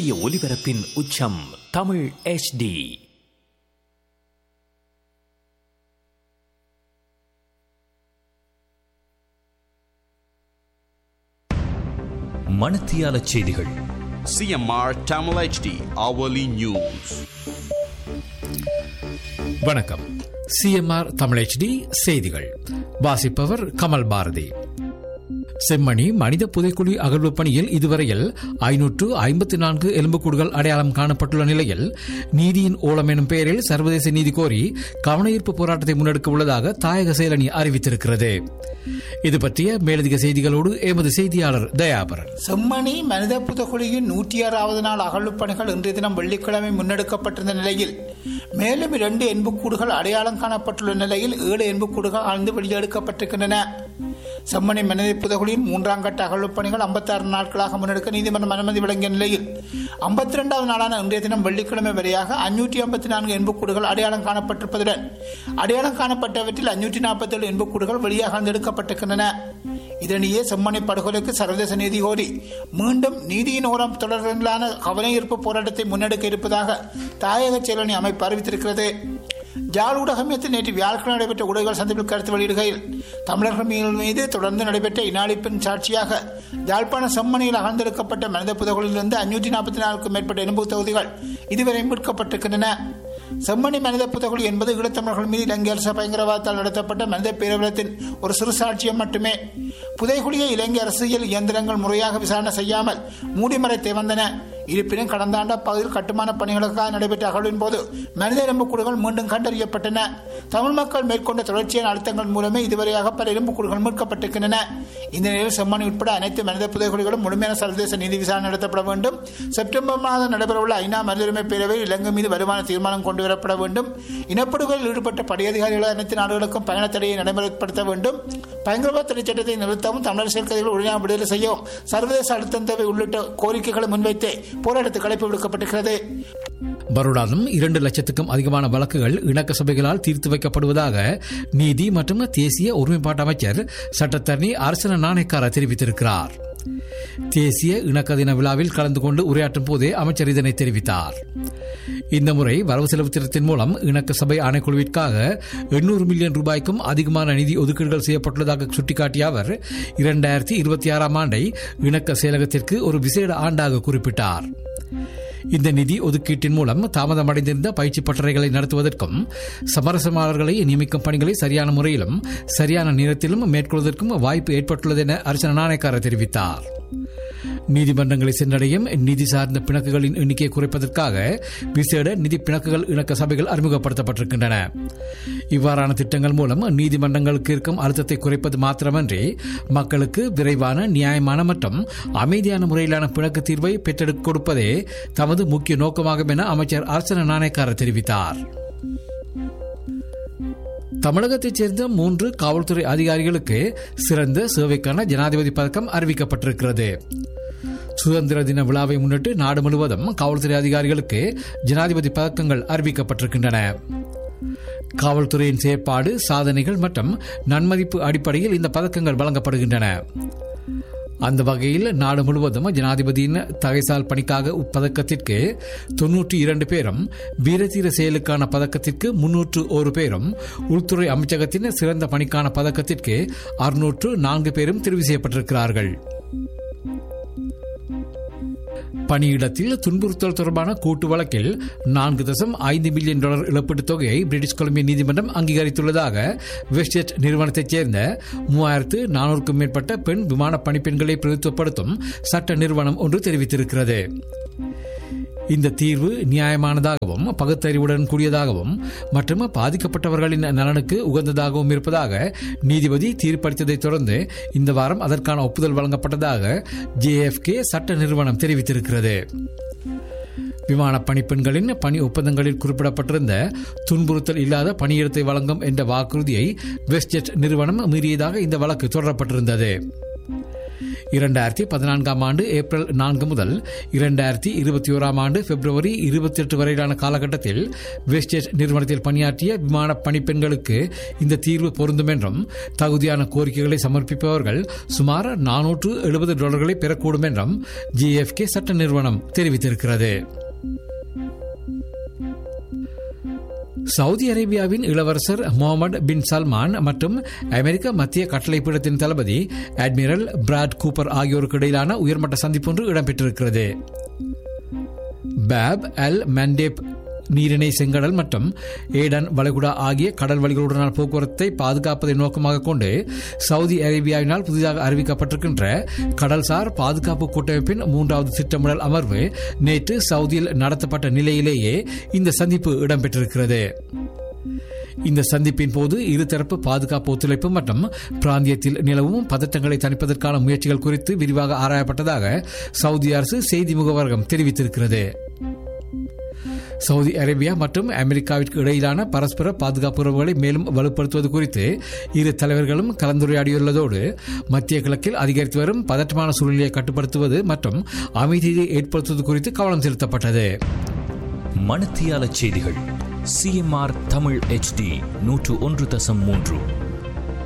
சூரிய ஒளிபரப்பின் உச்சம் தமிழ் HD மணத்தியால செய்திகள் CMR Tamil HD hourly news. வணக்கம் சிஎம்ஆர் தமிழ் HD செய்திகள் வாசிப்பவர் கமல் பாரதி செம்மணி மனித புதைக்குழி அகழ்வு பணியில் இதுவரையில் ஐநூற்று ஐம்பத்தி நான்கு எலும்புக்கூடுகள் அடையாளம் காணப்பட்டுள்ள நிலையில் நீதியின் ஓலம் எனும் பெயரில் சர்வதேச நீதி கோரி கவனஈர்ப்பு போராட்டத்தை முன்னெடுக்க உள்ளதாக தாயக செயலணி அறிவித்திருக்கிறது இது பற்றிய மேலதிக செய்திகளோடு எமது செய்தியாளர் தயாபரன் செம்மணி மனித புதகுழியின் நூற்றி ஆறாவது நாள் அகழ்வுப் பணிகள் இன்றைய தினம் வெள்ளிக்கிழமை முன்னெடுக்கப்பட்டிருந்த நிலையில் மேலும் இரண்டு எண்புக்கூடுகள் அடையாளம் காணப்பட்டுள்ள நிலையில் ஏழு எண்புக்கூடுகள் ஆழ்ந்து வெளியெடுக்கப்பட்டிருக்கின்றன செம்மணி மனித புதகுழியின் மூன்றாம் கட்ட அகழ்வுப் பணிகள் ஐம்பத்தாறு நாட்களாக முன்னெடுக்க நீதிமன்றம் அனுமதி வழங்கிய நிலையில் ஐம்பத்தி இரண்டாவது நாளான இன்றைய தினம் வெள்ளிக்கிழமை வரையாக அஞ்சூற்றி ஐம்பத்தி நான்கு எண்புக்கூடுகள் அடையாளம் காணப்பட்டிருப்பதுடன் அடையாளம் காணப்பட்டவற்றில் அஞ்சூற்றி நாற்பத்தேழு எண்புக்கூடுகள் வெளியாக எடுக்கப்பட்டிருக்கின்றன இதனியே செம்மணி படுகொலைக்கு சர்வதேச நீதி கோரி மீண்டும் நீதியின் ஓரம் தொடர்பிலான கவனஈர்ப்பு போராட்டத்தை முன்னெடுக்க இருப்பதாக தாயக செயலணி அமைப்பு அறிவித்திருக்கிறது ஜாழ் ஊடகமையத்தில் நேற்று வியாழக்கிழமை நடைபெற்ற ஊடகங்கள் சந்திப்பில் கருத்து வெளியிடுகையில் தமிழர்கள் மீ- மீது தொடர்ந்து நடைபெற்ற இனாளிப்பின் சாட்சியாக யாழ்ப்பாண செம்மணியில் அகழ்ந்தெடுக்கப்பட்ட மனித புதகுகளிலிருந்து அஞ்சூற்றி நாற்பத்தி நாலுக்கும் மேற்பட்ட எலும்பு தொகுதிகள் இதுவரை மீட்கப்பட்டிருக்கின்றன செம்மணி மனித புதகுழி என்பது ஈழத்தமிழர்கள் மீது இலங்கை அரசு பயங்கரவாதத்தால் நடத்தப்பட்ட மனித பேரவலத்தின் ஒரு சிறு சாட்சியம் மட்டுமே புதைகுழியை இலங்கை அரசியல் இயந்திரங்கள் முறையாக விசாரணை செய்யாமல் மூடிமறைத்து வந்தன இருப்பினும் கடந்த ஆண்டு அப்பகுதியில் கட்டுமான பணிகளுக்காக நடைபெற்ற அகழ்வின் போது மனித எலும்புக்கூடுகள் மீண்டும் கண்டறியப்பட்டன தமிழ் மக்கள் மேற்கொண்ட தொடர்ச்சியான அழுத்தங்கள் மூலமே இதுவரையாக பல எலும்புக்கூடுகள் மீட்கப்பட்டிருக்கின்றன இந்த நிலையில் செம்மணி உட்பட அனைத்து மனித புதைகுழிகளும் முழுமையான சர்வதேச நீதி விசாரணை நடத்தப்பட வேண்டும் செப்டம்பர் மாதம் நடைபெறவுள்ள ஐநா மனித உரிமை பேரவையில் இலங்கை மீது வருமான தீர்மானம் கொண்டு வரப்பட வேண்டும் இனப்படுகொலையில் ஈடுபட்ட படையதிகாரிகள் அனைத்து நாடுகளுக்கும் பயண தடையை நடைமுறைப்படுத்த வேண்டும் பயங்கரவாத தடை சட்டத்தை நிறுத்தவும் தமிழர் செயற்கைகள் உடனே விடுதலை செய்யவும் சர்வதேச அழுத்தம் தேவை உள்ளிட்ட கோரிக்கைகளை முன்வைத்து போராட்டத்துக்கு அழைப்பு விடுக்கப்பட்டிருக்கிறது வருடாந்தம் இரண்டு லட்சத்துக்கும் அதிகமான வழக்குகள் இணக்க சபைகளால் தீர்த்து வைக்கப்படுவதாக நீதி மற்றும் தேசிய ஒருமைப்பாட்டு அமைச்சர் சட்டத்தரணி அரசன நாணயக்கார தெரிவித்திருக்கிறார் தேசிய இணக்க தின விழாவில் கலந்து கொண்டு உரையாற்றும் போதே அமைச்சர் இதனை தெரிவித்தார் இந்த முறை வரவு செலவு திட்டத்தின் மூலம் இணக்க சபை ஆணைக்குழுவிற்காக எண்ணூறு மில்லியன் ரூபாய்க்கும் அதிகமான நிதி ஒதுக்கீடுகள் செய்யப்பட்டுள்ளதாக சுட்டிக்காட்டிய அவர் இரண்டாயிரத்தி இருபத்தி ஆறாம் ஆண்டை இணக்க செயலகத்திற்கு ஒரு விசேட ஆண்டாக குறிப்பிட்டார் இந்த நிதி ஒதுக்கீட்டின் மூலம் தாமதமடைந்திருந்த பயிற்சி பட்டறைகளை நடத்துவதற்கும் சமரசமாளர்களை நியமிக்கும் பணிகளை சரியான முறையிலும் சரியான நேரத்திலும் மேற்கொள்வதற்கும் வாய்ப்பு ஏற்பட்டுள்ளது என அரசன நாணயக்காரர் தெரிவித்தார் நீதிமன்றங்களை சென்றடையும் நிதி சார்ந்த பிணக்குகளின் எண்ணிக்கையை குறைப்பதற்காக விசேட நிதி பிணக்குகள் இணக்க சபைகள் அறிமுகப்படுத்தப்பட்டிருக்கின்றன இவ்வாறான திட்டங்கள் மூலம் நீதிமன்றங்களுக்கு இருக்கும் அழுத்தத்தை குறைப்பது மாத்திரமன்றி மக்களுக்கு விரைவான நியாயமான மற்றும் அமைதியான முறையிலான பிணக்கு தீர்வை பெற்றெடுக்க கொடுப்பதே தமது முக்கிய நோக்கமாகும் என அமைச்சர் அர்ச்சன நாணயக்காரர் தெரிவித்தார் தமிழகத்தைச் சேர்ந்த மூன்று காவல்துறை அதிகாரிகளுக்கு சிறந்த சேவைக்கான ஜனாதிபதி பதக்கம் அறிவிக்கப்பட்டிருக்கிறது சுதந்திர தின விழாவை முன்னிட்டு நாடு முழுவதும் காவல்துறை அதிகாரிகளுக்கு ஜனாதிபதி பதக்கங்கள் அறிவிக்கப்பட்டிருக்கின்றன காவல்துறையின் செயற்பாடு சாதனைகள் மற்றும் நன்மதிப்பு அடிப்படையில் இந்த பதக்கங்கள் வழங்கப்படுகின்றன அந்த வகையில் நாடு முழுவதும் ஜனாதிபதியின் தகைசால் பணிக்காக பதக்கத்திற்கு தொன்னூற்றி இரண்டு பேரும் வீரதீர செயலுக்கான பதக்கத்திற்கு முன்னூற்று ஒரு பேரும் உள்துறை அமைச்சகத்தின் சிறந்த பணிக்கான பதக்கத்திற்கு அறுநூற்று நான்கு பேரும் தெரிவு செய்யப்பட்டிருக்கிறார்கள் பணியிடத்தில் துன்புறுத்தல் தொடர்பான கூட்டு வழக்கில் நான்கு தசம் ஐந்து மில்லியன் டாலர் இழப்பீட்டுத் தொகையை பிரிட்டிஷ் கொலம்பியா நீதிமன்றம் அங்கீகரித்துள்ளதாக வெஸ்ட்ஜெட் நிறுவனத்தைச் சேர்ந்த மூவாயிரத்து நானூறுக்கும் மேற்பட்ட பெண் விமான பணிப்பெண்களை பிரதித்துவப்படுத்தும் சட்ட நிறுவனம் ஒன்று தெரிவித்திருக்கிறது இந்த தீர்வு நியாயமானதாகவும் பகுத்தறிவுடன் கூடியதாகவும் மற்றும் பாதிக்கப்பட்டவர்களின் நலனுக்கு உகந்ததாகவும் இருப்பதாக நீதிபதி தீர்ப்பளித்ததைத் தொடர்ந்து இந்த வாரம் அதற்கான ஒப்புதல் வழங்கப்பட்டதாக ஜேஎஃப்கே சட்ட நிறுவனம் தெரிவித்திருக்கிறது விமான பணிப்பெண்களின் பணி ஒப்பந்தங்களில் குறிப்பிடப்பட்டிருந்த துன்புறுத்தல் இல்லாத பணியிடத்தை வழங்கும் என்ற வாக்குறுதியை வெஸ்ட்ஜெட் நிறுவனம் மீறியதாக இந்த வழக்கு தொடரப்பட்டிருந்தது இரண்டாயிரத்தி பதினான்காம் ஆண்டு ஏப்ரல் நான்கு முதல் இரண்டாயிரத்தி இருபத்தி ஓராம் ஆண்டு பிப்ரவரி இருபத்தி எட்டு வரையிலான காலகட்டத்தில் வெஸ்டேஜ் நிறுவனத்தில் பணியாற்றிய விமான பணிப்பெண்களுக்கு இந்த தீர்வு பொருந்தும் என்றும் தகுதியான கோரிக்கைகளை சமர்ப்பிப்பவர்கள் சுமார் நானூற்று எழுபது டாலர்களை பெறக்கூடும் என்றும் ஜிஎஃப்கே சட்ட நிறுவனம் தெரிவித்திருக்கிறது சவுதி அரேபியாவின் இளவரசர் முகமது பின் சல்மான் மற்றும் அமெரிக்க மத்திய கட்டளைப்பீடத்தின் தளபதி அட்மிரல் பிராட் கூப்பர் ஆகியோருக்கு இடையிலான உயர்மட்ட சந்திப்பு ஒன்று இடம்பெற்றிருக்கிறது பேப் அல் மண்டேப் நீரிணை செங்கடல் மற்றும் ஏடன் வளைகுடா ஆகிய கடல் வழிகளுடனான போக்குவரத்தை பாதுகாப்பதை நோக்கமாக கொண்டு சவுதி அரேபியாவினால் புதிதாக அறிவிக்கப்பட்டிருக்கின்ற கடல்சார் பாதுகாப்பு கூட்டமைப்பின் மூன்றாவது திட்டமிடல் அமர்வு நேற்று சவுதியில் நடத்தப்பட்ட நிலையிலேயே இந்த சந்திப்பு இடம்பெற்றிருக்கிறது இந்த சந்திப்பின் போது இருதரப்பு பாதுகாப்பு ஒத்துழைப்பு மற்றும் பிராந்தியத்தில் நிலவும் பதட்டங்களை தணிப்பதற்கான முயற்சிகள் குறித்து விரிவாக ஆராயப்பட்டதாக சவுதி அரசு செய்தி முகவரகம் தெரிவித்திருக்கிறது சவுதி அரேபியா மற்றும் அமெரிக்காவிற்கு இடையிலான பரஸ்பர பாதுகாப்பு உறவுகளை மேலும் வலுப்படுத்துவது குறித்து இரு தலைவர்களும் கலந்துரையாடியுள்ளதோடு மத்திய கிழக்கில் அதிகரித்து வரும் பதற்றமான சூழ்நிலையை கட்டுப்படுத்துவது மற்றும் அமைதியை ஏற்படுத்துவது குறித்து கவனம் செலுத்தப்பட்டது மணத்தியால செய்திகள் சிஎம்ஆர் தமிழ் HD நூற்று ஒன்று தசம் மூன்று